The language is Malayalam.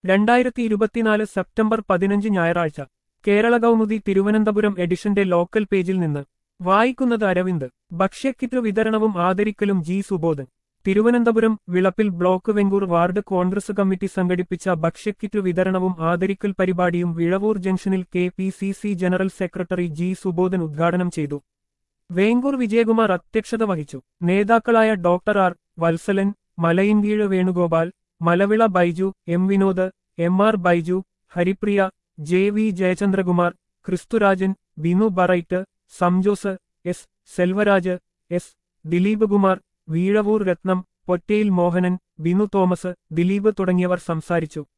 രണ്ടായിരത്തി ഇരുപത്തിനാല് സെപ്റ്റംബർ പതിനഞ്ച് ഞായറാഴ്ച കേരള കൗമുദി തിരുവനന്തപുരം എഡിഷന്റെ ലോക്കൽ പേജിൽ നിന്ന് വായിക്കുന്നത് അരവിന്ദ് ഭക്ഷ്യക്കിറ്റ് വിതരണവും ആദരിക്കലും G Subodhan Thiruvananthapuram Vilappil block Venkoor ward Congress committee സംഘടിപ്പിച്ച ഭക്ഷ്യക്കിറ്റ് വിതരണവും ആദരിക്കൽ പരിപാടിയും വിഴവൂർ ജംഗ്ഷനിൽ K P C C general secretary G Subodhan ഉദ്ഘാടനം ചെയ്തു വേങ്കൂർ വിജയകുമാർ അധ്യക്ഷത വഹിച്ചു നേതാക്കളായ doctor R Vatsalan Malayinkeezh Venugopal Malavila Baiju M Vinod M R Baiju Haripriya J V Jayachandrakumar Kristhurajan Binu ബറൈറ്റ് Samjose S Selvaraj S Dileep Kumar Vizhavoor Ratnam Pottayil Mohanan Binu Thomas Dileep തുടങ്ങിയവർ സംസാരിച്ചു